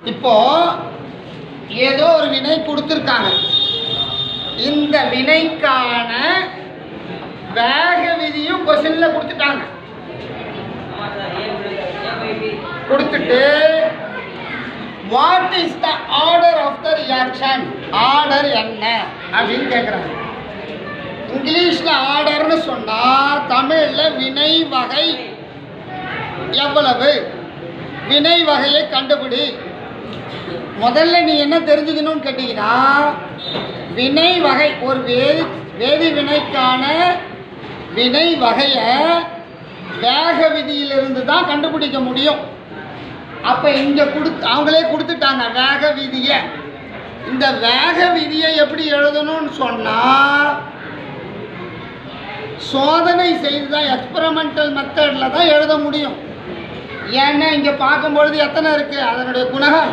இப்போ ஏதோ ஒரு வினை கொடுத்துருக்காங்க இந்த வினைக்கான வேக விதியும் கொஸ்டின்ல கொடுத்துட்டாங்க கொடுத்துட்டு what is the order of the reaction order என்ன அப்படின்னு கேட்குறாங்க இங்கிலீஷில் ஆர்டர்னு சொன்னால் தமிழில் வினை வகை எவ்வளவு வினை வகையை கண்டுபிடி முதல்ல நீ என்ன தெரிஞ்சுக்கணும்னு கேட்டிங்கன்னா வினை வகை ஒரு வேதி வேதி வினைக்கான வினை வகையை வேக விதியிலிருந்து தான் கண்டுபிடிக்க முடியும் அப்போ இங்கே கொடுத்து அவங்களே கொடுத்துட்டாங்க வேக விதியை இந்த வேக விதியை எப்படி எழுதணும்னு சொன்னால் சோதனை செய்து தான் எக்ஸ்பெரிமெண்டல் மெத்தடில் தான் எழுத முடியும் ஏன்னா இங்கே பார்க்கும்பொழுது எத்தனை இருக்குது அதனுடைய குணகம்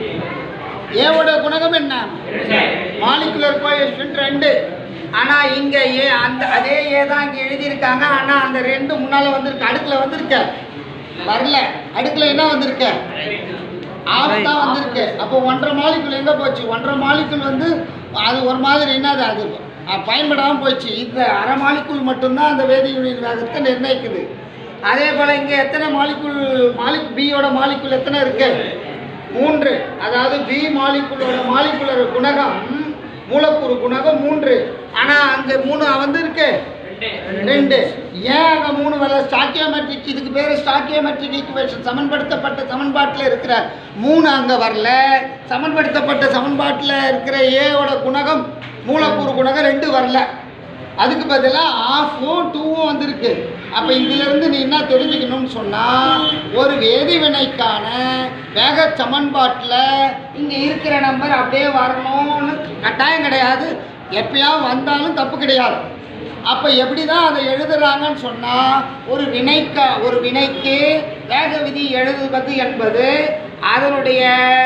ஏவோட குணகம் என்ன மாலிகுலர் கோஎஃபிஷியன்ட் ரெண்டு ஆனால் இங்கே ஏ அந்த அதே ஏ தான் இங்கே எழுதியிருக்காங்க ஆனால் அந்த ரெண்டு முன்னால் வந்திருக்கு அடுக்கில் வந்திருக்க வரல அடுக்கில் என்ன வந்திருக்க ஆஃப் தான் வந்திருக்கு அப்போ ஒன்றரை மாலிக்குள் எங்கே போச்சு ஒன்றரை மாலிக்குள் வந்து அது ஒரு மாதிரி என்னது அது பயன்படாமல் போச்சு இந்த அரை மாலிக்குள் மட்டும்தான் அந்த வேதியியலின் வேகத்தை நிர்ணயிக்குது அதே போல் இங்கே எத்தனை மாலிக்குள் மாலிக் பியோட மாலிக்குள் எத்தனை இருக்கு மூன்று அதாவது பி மாலிக்குளோட மாலிக்குலர் குணகம் மூலக்கூறு குணகம் மூன்று ஆனால் அங்கே மூணு வந்து இருக்கு ரெண்டு ஏன் அங்கே மூணு வரல ஸ்டாக்கியோமெட்ரிக் இதுக்கு பேர் ஸ்டாக்கியோமெட்ரிக் ஈக்குவேஷன் சமன்படுத்தப்பட்ட சமன்பாட்டில் இருக்கிற மூணு அங்கே வரல சமன்படுத்தப்பட்ட சமன்பாட்டில் இருக்கிற ஏவோட குணகம் மூலக்கூறு குணகம் ரெண்டு வரல அதுக்கு பதிலாக ஆஃபும் டூவும் வந்திருக்கு அப்போ இதிலிருந்து நீ என்ன தெரிஞ்சுக்கணும்னு சொன்னால் ஒரு வேதிவினைக்கான வேக சமன்பாட்டில் இங்கே இருக்கிற நம்பர் அப்படியே வரணும்னு கட்டாயம் கிடையாது எப்பயாவது வந்தாலும் தப்பு கிடையாது அப்போ எப்படி தான் அதை எழுதுறாங்கன்னு சொன்னால் ஒரு வினைக்க ஒரு வினைக்கு வேக விதி எழுதுவது என்பது அதனுடைய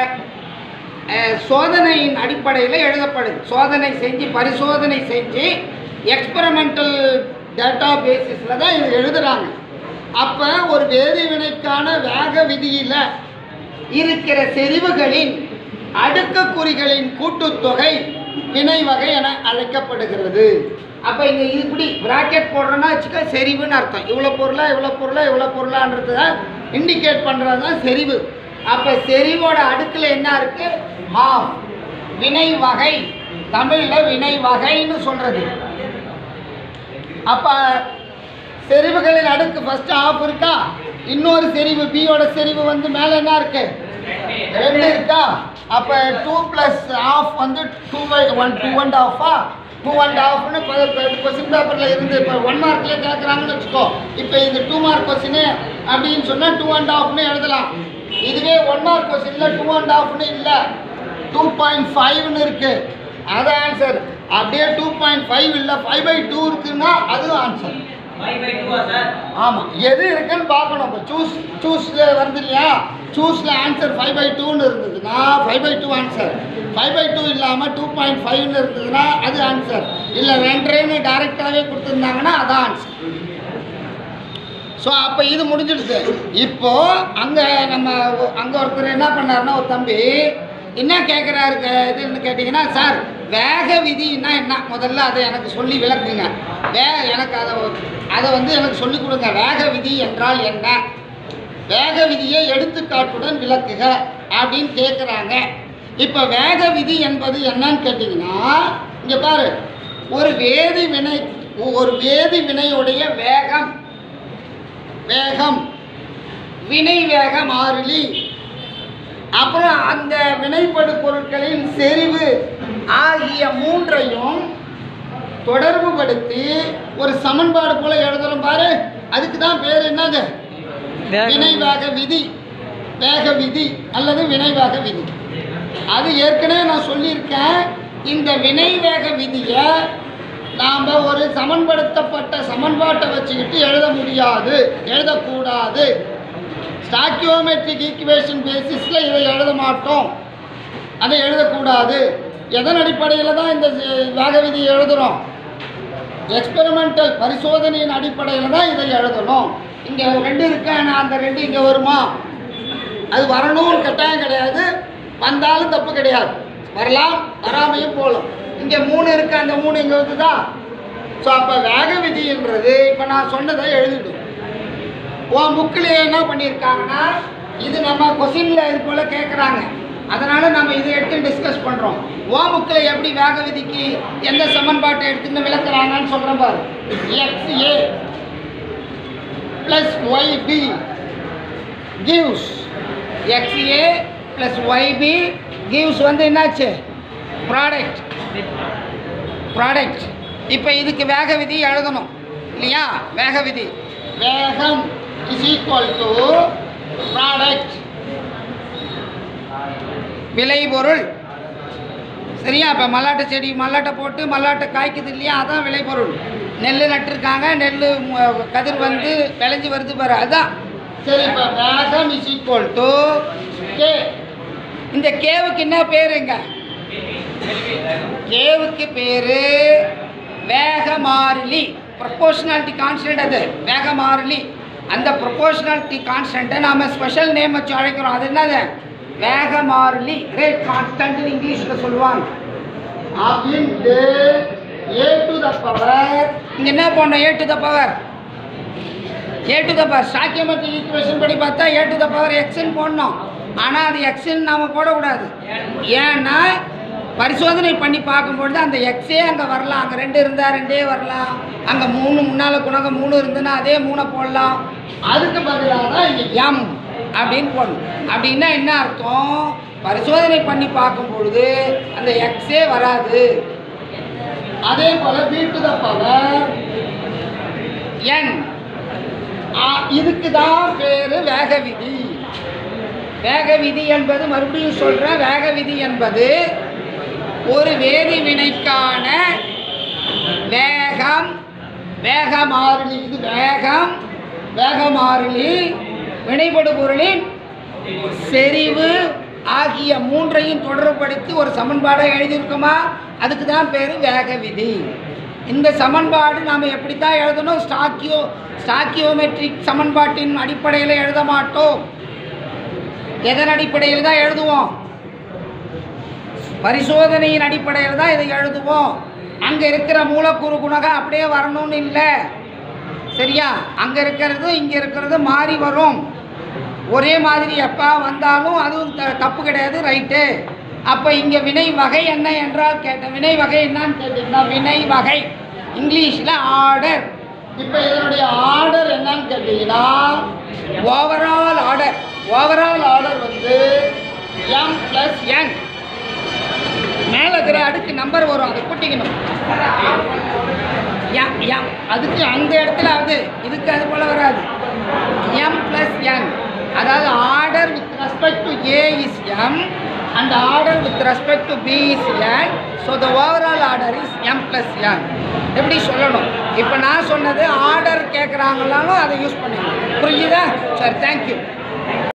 அஹ், சோதனையின் அடிப்படையில் எழுதப்படுது சோதனை செஞ்சு பரிசோதனை செஞ்சு எக்ஸ்பெரிமெண்டல் டேட்டா பேசிஸில் தான் இது எழுதுறாங்க அப்போ ஒரு வேதி வினைக்கான வேக விதியில் இருக்கிற செறிவுகளின் அடுக்கக்குறிகளின் கூட்டுத்தொகை வினை வகை என அழைக்கப்படுகிறது அப்போ இங்கே இப்படி பிராக்கெட் போடுறோன்னா வச்சுக்க செறிவுன்னு அர்த்தம் இவ்வளோ பொருளா இவ்வளோ பொருளா இவ்வளோ பொருளான்றது தான் இண்டிகேட் பண்ணுறது தான் செறிவு அப்போ செறிவோட அடுக்கில் என்ன இருக்கு ஹாஃப் வினை வகை தமிழில் வினை வகைன்னு சொல்கிறது அப்போ செறிவுகளின் அடுக்கு ஃபர்ஸ்ட் ஆஃப் இருக்கா இன்னொரு செறிவு பியோட செறிவு வந்து மேலே என்ன இருக்கு ரெண்டு இருக்கா அப்போ டூ ப்ளஸ் ஆஃப் வந்து two by one two and ஆஃபா டூ அண்ட் ஆஃப்னு கொஸ்டின் பேப்பரில் இருந்து இப்போ ஒன் மார்க்லேயே கேட்குறாங்கன்னு வச்சுக்கோ இப்போ இது டூ மார்க் கொஸ்டின் அப்படின்னு சொன்னால் டூ அண்ட் ஆஃப்னு எழுதலாம் இதுவே ஒன் மார்க் கொஸ்டினில் டூ அண்ட் ஆஃப்னு இல்லை டூ பாயிண்ட் ஃபைவ்னு இருக்கு அது ஆன்சர் அப்படியே டூ பாயிண்ட் ஃபைவ் இல்லை ஃபைவ் பை டூ இருக்குன்னா அதுவும் ஆன்சர் ஆமாம் எது இருக்குன்னு பார்க்கணும் இப்போ சூஸ் சூஸில் வருது இல்லையா சூஸில் ஆன்சர் ஃபைவ் பை டூன்னு இருந்ததுன்னா five by two answer five by two இல்லாமல் டூ பாயிண்ட் ஃபைவ்னு இருந்ததுன்னா அது ஆன்சர் இல்லை ரெண்டரைன்னு டேரெக்டாகவே கொடுத்துருந்தாங்கன்னா அதான் ஆன்சர் ஸோ அப்போ இது முடிஞ்சிடுது இப்போ அங்கே நம்ம அங்கே ஒருத்தர் என்ன பண்ணாருன்னா ஒரு தம்பி என்ன கேட்குறாரு இதுன்னு கேட்டிங்கன்னா சார் வேக விதின்னா என்ன முதல்ல அதை எனக்கு சொல்லி விளக்குங்க வே எனக்கு அதை அதை வந்து எனக்கு சொல்லிக் கொடுங்க வேக விதி என்றால் என்ன வேக விதியை எடுத்துக்காட்டுடன் விளக்குக அப்படின்னு கேட்குறாங்க இப்போ வேக விதி என்பது என்னன்னு கேட்டிங்கன்னா இங்கே பாரு ஒரு வேதி வினை ஒரு வேதி வினையுடைய வேகம் வேகம் வினை வேக மாறிலி அப்புறம் அந்த வினைப்படு பொருட்களின் செறிவு ஆகிய மூன்றையும் தொடர்புபடுத்தி ஒரு சமன்பாடு போல எழுதுறோம் பாரு அதுக்கு தான் பேர் என்னது வினைவேக விதி வேக விதி அல்லது வினைவேக விதி அது ஏற்கனவே நான் சொல்லியிருக்கேன் இந்த வினைவேக விதியை நாம் ஒரு சமன்படுத்தப்பட்ட சமன்பாட்டை வச்சுக்கிட்டு எழுத முடியாது எழுதக்கூடாது ஸ்டாக்கியோமெட்ரிக் ஈக்குவேஷன் பேசிஸில் இதை எழுத மாட்டோம் அதை எழுதக்கூடாது எதன் அடிப்படையில் தான் இந்த சி- வேக விதியை எழுதுகிறோம் எக்ஸ்பெரிமெண்டல் பரிசோதனையின் அடிப்படையில் தான் இதை எழுதணும் இங்கே ரெண்டு இருக்கு ஆனால் அந்த ரெண்டு இங்கே வருமா அது வரணும்னு கட்டாயம் கிடையாது வந்தாலும் தப்பு கிடையாது வரலாம் வராமையும் போகலாம் இங்கே மூணு இருக்கு அந்த மூணு இங்கே வந்துதா ஸோ அப்போ வேக விதின்றது இப்போ நான் சொன்னதை எழுதிடும் உன் புக்கில் என்ன பண்ணியிருக்காங்கன்னா இது நம்ம கொஸ்டினில் இது போல் கேட்குறாங்க அதனால் நம்ம இதை எடுத்து டிஸ்கஸ் பண்ணுறோம் உன் புக்கில் எப்படி வேக விதிக்கு எந்த சமன்பாட்டை எடுத்துன்னு விளக்குறாங்கன்னு சொல்கிறேன் பாரு X A plus Y B gives XA plus YB gives வந்து என்னாச்சு ப்ராடக்ட் ப்ராடக்ட் இப்போ இதுக்கு வேக விதி எழுதணும் இல்லையா வேக விதி வேகம் இஸ் ஈக்குவல் டு ப்ராடக்ட் விளைபொருள் சரியா இப்போ மல்லாட்டை செடி மல்லாட்டை போட்டு மல்லாட்டை காய்க்குது இல்லையா அதான் விளைபொருள் நெல் நட்டிருக்காங்க நெல் மு- கதிர் வந்து விளைஞ்சி வருது பாரு அதான் சரி இப்போ வேகம் இஸ் ஈக்குவல் டு கே இந்த கேவுக்கு என்ன பேருங்க கேவுக்கு பேரு வேக மாறிலி ப்ரொபோஷனாலிட்டி கான்ஸ்டன்ட் அது வேக மாறிலி அந்த ப்ரொபோஷனாலிட்டி கான்ஸ்டன்ட்டை நாம ஸ்பெஷல் நேம் வச்சு அழைக்கிறோம் அது என்னது வேக மாறிலி ரேட் கான்ஸ்டன்ட் இங்கிலீஷில் சொல்லுவாங்க அப்படின்ட்டு ஏ டு த பவர் இங்கே என்ன பண்ணோம் A to the power A to the power stoichiometric equation படி பார்த்தா ஏ டு த பவர் எக்ஸ்ன்னு போடணும் ஆனால் அது எக்ஸ்ன்னு நாம் போடக்கூடாது ஏன்னா பரிசோதனை பண்ணி பார்க்கும்பொழுது அந்த எக்ஸே அங்கே வரலாம் அங்கே ரெண்டு இருந்தால் ரெண்டே வரலாம் அங்கே மூணு முன்னால் குணகம் மூணு இருந்ததுன்னா அதே மூணை போடலாம் அதுக்கு பதிலாக தான் இங்கே எம் அப்படின்னு போடணும் அப்படின்னா என்ன அர்த்தம் பரிசோதனை பண்ணி பார்க்கும் பொழுது அந்த எக்ஸே வராது அதே போல் B to the power N ஆ, இதுக்கு தான் பேரு வேக விதி வேக விதி என்பது மறுபடியும் சொல்றேன் வேக விதி என்பது ஒரு வேதி வினைக்கான வேகம் வேக மாறிலி இது வேகம் வேக மாறிலி வினைபடு பொருளின் செறிவு ஆகிய மூன்றையும் தொடர்படுத்தி ஒரு சமன்பாடை எழுதியிருக்கோமா அதுக்கு தான் பேர் வேக விதி இந்த சமன்பாடு நாம் எப்படி தான் எழுதணும் ஸ்டாக்கியோ ஸ்டாக்கியோமெட்ரிக் சமன்பாட்டின் அடிப்படையில் எழுத மாட்டோம் எதன் அடிப்படையில் தான் எழுதுவோம் பரிசோதனையின் அடிப்படையில் தான் இதை எழுதுவோம் அங்கே இருக்கிற மூலக்கூறு குணகம் அப்படியே வரணும்னு இல்லை சரியா அங்கே இருக்கிறது இங்கே இருக்கிறது மாறி வரும் ஒரே மாதிரி எப்போ வந்தாலும் அதுவும் த- தப்பு கிடையாது ரைட்டு அப்போ இங்கே வினை வகை என்ன என்றால் கேட்ட வினை வகை என்னன்னு கேட்டிங்கன்னா வினை வகை இங்கிலீஷில் ஆர்டர் இப்போ இதனுடைய ஆர்டர் என்னன்னு கேட்டிங்கன்னா ஓவரால் ஆர்டர் ஓவரால் ஆர்டர் வந்து எம் ப்ளஸ் என் மேலே இருக்கிற அடுக்கு நம்பர் வரும் அதை கூட்டிக்கணும் எம் எம் அதுக்கு அந்த இடத்துல அது இதுக்கு அது போல் வராது எம் ப்ளஸ் என் அதாவது order with respect to A is M and order with respect to B is N so the overall order is M plus N எப்படி சொல்லணும் இப்போ நான் சொன்னது ஆர்டர் கேட்குறாங்களாலும் அதை யூஸ் பண்ணிக்கணும் புரிஞ்சுதா சரி தேங்க்யூ